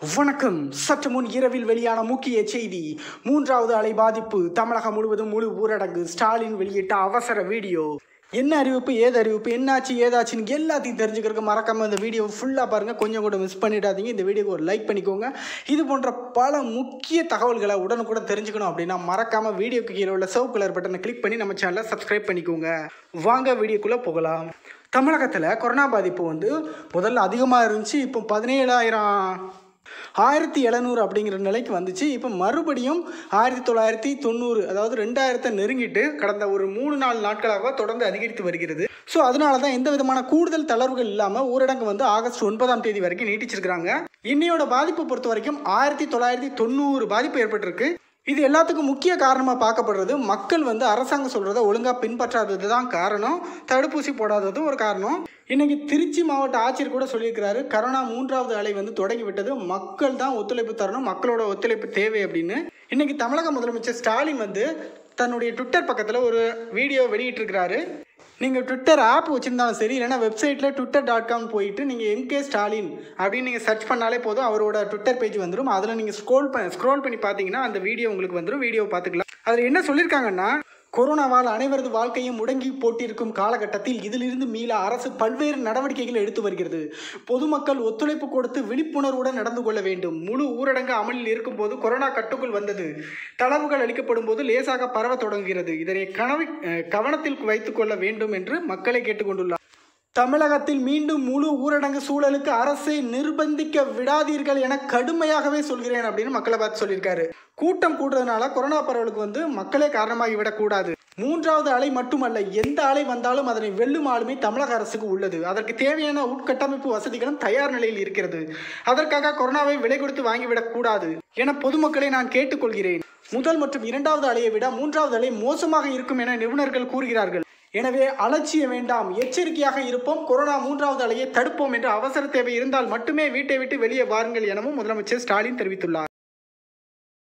வணக்கம் சற்று முன் இரவில் வெளியான முக்கிய செய்தி மூன்றாவது அலை பாதிப்பு தமிழகம் முழுவதும் முழு ஊரடங்கு ஸ்டாலின் வெளியிட்ட அவசர வீடியோ என்ன அறிவிப்பு ஏது அறிவிப்பு என்னாச்சு ஏதாச்சுன்னு எல்லாத்தையும் தெரிஞ்சுக்கிறதுக்கு மறக்காம இந்த வீடியோ ஃபுல்லாக பாருங்கள் கொஞ்சம் கூட மிஸ் பண்ணிடாதீங்க இந்த வீடியோக்கு ஒரு லைக் பண்ணிக்கோங்க இது போன்ற பல முக்கிய தகவல்களை உடனுக்குடன் தெரிஞ்சுக்கணும் அப்படின்னா மறக்காம வீடியோக்கு கீழே உள்ள சவுப் கலர் பட்டனை கிளிக் பண்ணி நம்ம சேனலை சப்ஸ்கிரைப் பண்ணிக்கோங்க வாங்க வீடியோக்குள்ளே போகலாம் தமிழகத்தில் கொரோனா பாதிப்பு வந்து முதல்ல அதிகமாக இருந்துச்சு இப்போ பதினேழாயிரம் ஆயிரத்தி எழுநூறு அப்படிங்கிற நிலைக்கு வந்துச்சு இப்போ மறுபடியும் ஆயிரத்தி தொள்ளாயிரத்தி தொண்ணூறு அதாவது ரெண்டாயிரத்தை நெருங்கிட்டு கடந்த ஒரு மூணு நாலு நாட்களாக தொடர்ந்து அதிகரித்து வருகிறது ஸோ அதனால தான் எந்த விதமான கூடுதல் தளர்வுகள் இல்லாமல் ஊரடங்கு வந்து ஆகஸ்ட் ஒன்பதாம் தேதி வரைக்கும் நீட்டிச்சிருக்கிறாங்க இன்னையோட பாதிப்பு பொறுத்த வரைக்கும் ஆயிரத்தி தொள்ளாயிரத்தி தொண்ணூறு பாதிப்பு ஏற்பட்டிருக்கு இது எல்லாத்துக்கும் முக்கிய காரணமாக பார்க்கப்படுறது மக்கள் வந்து அரசாங்கம் சொல்கிறத ஒழுங்காக பின்பற்றாதது தான் காரணம் தடுப்பூசி போடாததும் ஒரு காரணம் இன்னைக்கு திருச்சி மாவட்ட ஆட்சியர் கூட சொல்லியிருக்கிறாரு கரோனா மூன்றாவது அலை வந்து தொடங்கி விட்டது மக்கள் தான் ஒத்துழைப்பு தரணும் மக்களோட ஒத்துழைப்பு தேவை அப்படின்னு இன்னைக்கு தமிழக முதலமைச்சர் ஸ்டாலின் வந்து தன்னுடைய ட்விட்டர் பக்கத்தில் ஒரு வீடியோ வெளியிட்டிருக்கிறாரு நீங்கள் ட்விட்டர் ஆப் வச்சுருந்தாலும் சரி இல்லைனா வெப்சைட்டில் ட்விட்டர் டாட் காம் போயிட்டு நீங்கள் எம்கே ஸ்டாலின் அப்படின்னு நீங்கள் சர்ச் பண்ணாலே போதும் அவரோட ட்விட்டர் பேஜ் வந்துடும் அதில் நீங்கள் ஸ்க்ரோல் பண்ண ஸ்க்ரோல் பண்ணி பார்த்தீங்கன்னா அந்த வீடியோ உங்களுக்கு வந்துடும் வீடியோ பார்த்துக்கலாம் அதில் என்ன சொல்லியிருக்காங்கன்னா கொரோனாவால் அனைவரது வாழ்க்கையும் முடங்கி போட்டிருக்கும் காலகட்டத்தில் இதிலிருந்து மீள அரசு பல்வேறு நடவடிக்கைகள் எடுத்து வருகிறது பொதுமக்கள் ஒத்துழைப்பு கொடுத்து விழிப்புணர்வுடன் நடந்து கொள்ள வேண்டும் முழு ஊரடங்கு அமலில் இருக்கும்போது கொரோனா கட்டுக்குள் வந்தது தளர்வுகள் அளிக்கப்படும் போது லேசாக பரவ தொடங்குகிறது இதனை கனவை அஹ், கவனத்தில் வைத்துக் கொள்ள வேண்டும் என்று மக்களை கேட்டுக்கொண்டுள்ளார் தமிழகத்தில் மீண்டும் முழு ஊரடங்கு சூழலுக்கு அரசை நிர்பந்திக்க விடாதீர்கள் என கடுமையாகவே சொல்கிறேன் அப்படின்னு மக்களை பார்த்து சொல்லியிருக்காரு கூட்டம் கூடுறதுனால கொரோனா பரவலுக்கு வந்து மக்களே காரணமாகி விடக்கூடாது மூன்றாவது அலை மட்டுமல்ல எந்த அலை வந்தாலும் அதனை வெல்லும் ஆளுமை தமிழக அரசுக்கு உள்ளது அதற்கு தேவையான உட்கட்டமைப்பு வசதிகளும் தயார் நிலையில் இருக்கிறது அதற்காக கொரோனாவை விலை கொடுத்து வாங்கிவிடக் கூடாது என பொதுமக்களை நான் கேட்டுக்கொள்கிறேன் முதல் மற்றும் இரண்டாவது அலையை விட மூன்றாவது அலை மோசமாக இருக்கும் என நிபுணர்கள் கூறுகிறார்கள் எனவே அலட்சியம் வேண்டாம் எச்சரிக்கையாக இருப்போம் கொரோனா மூன்றாவது அலையை தடுப்போம் என்ற அவசர தேவை இருந்தால் மட்டுமே வீட்டை விட்டு வெளியே வாருங்கள் எனவும் முதலமைச்சர் ஸ்டாலின் தெரிவித்துள்ளார்